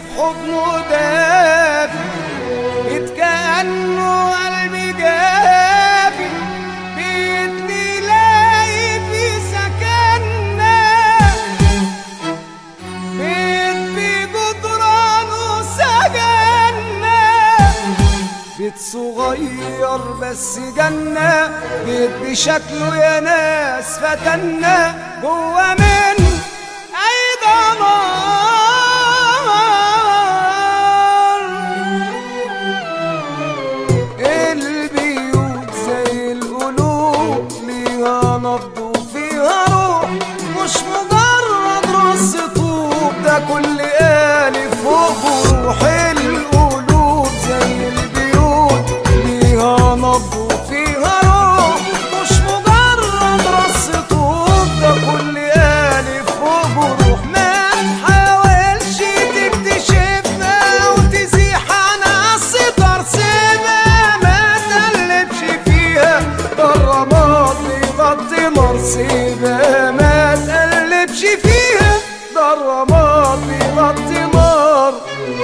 حضنه دافي كأنه قلبي جافي بيت نلاقي في سكننا بيت بجدرانه سجنا بيت صغير بس جنة بيت بشكله يا ناس فتنا جوا من أي دمار البيوت زي القلوب ليها نبض وفيها روح مش مجرد رص طوب ده كل آلف فوق روح القلوب زي البيوت ليها نبض وفيها روح مش مجرد رص طوب ده كل آلف فوق روح ما تحاولش تكتشفنا وتزيح عن الستار سيبها ما تقلبش فيها ده الرماد بيغطي نار سيبها ما تقلبش فيها ده الرماد بيغطي نار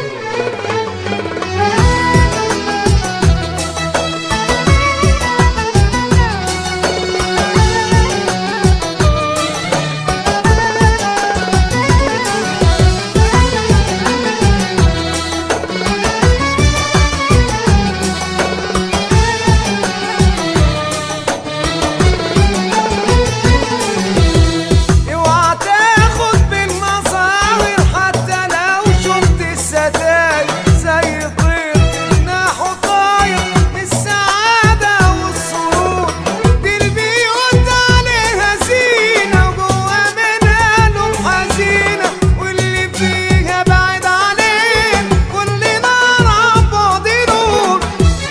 اوعى تاخد بالمظاهر حتى لو شفت الستاير زي طير جناحه طاير بالسعادة والسرور دي البيوت عليها زينة وجوا منها لوم حزينة واللي فيها بعيد عليه كل نار عن بعد نور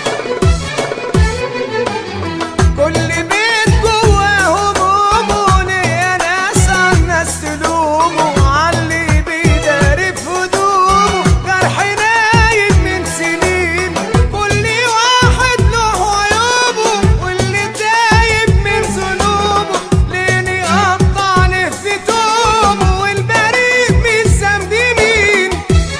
كل بيت جواه همومه ليا ناس عن ناس تلومه عاللي بيداري في هدومه جرح نايم من سنين كل واحد له عيوبه واللي تايب من ذنوبه لين يقطع في توبه والبريء من ذنب مين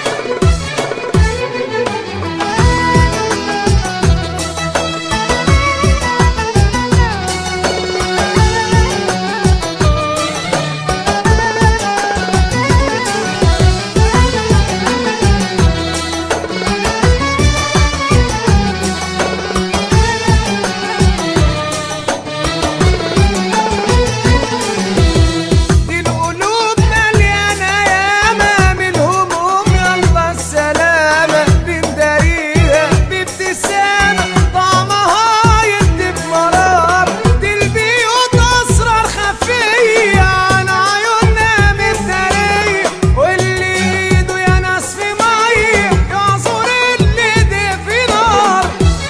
دي القلوب مليانة ياما من الهموم يلا السلامة بنداريها بابتسامة طعمها يدي بمرار دي البيوت أسرار خفية عن عيوننا متدارية واللي ايده يا ناس في مية يعصر اللي ايديه في نار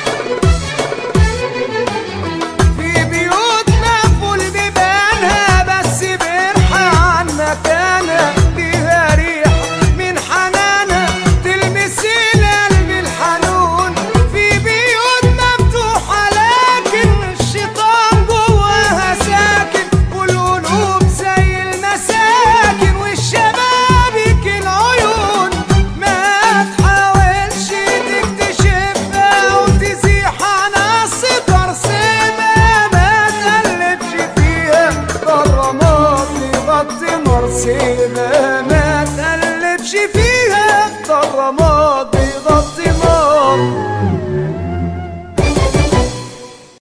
في بيوت مقفول بيبانها بس برحة عن مكانها ليها ريحة من حنانها تلمس القلب الحنون في بيوت مفتوحة لكن الشيطان جواها ساكن والقلوب زي المساكن والشبابيك العيون ما تحاولش تكتشفها وتزيح عن الستار سيبها ما تقلبش فيها ده الرماد يغطي نار سيبها ما تقلبش فيها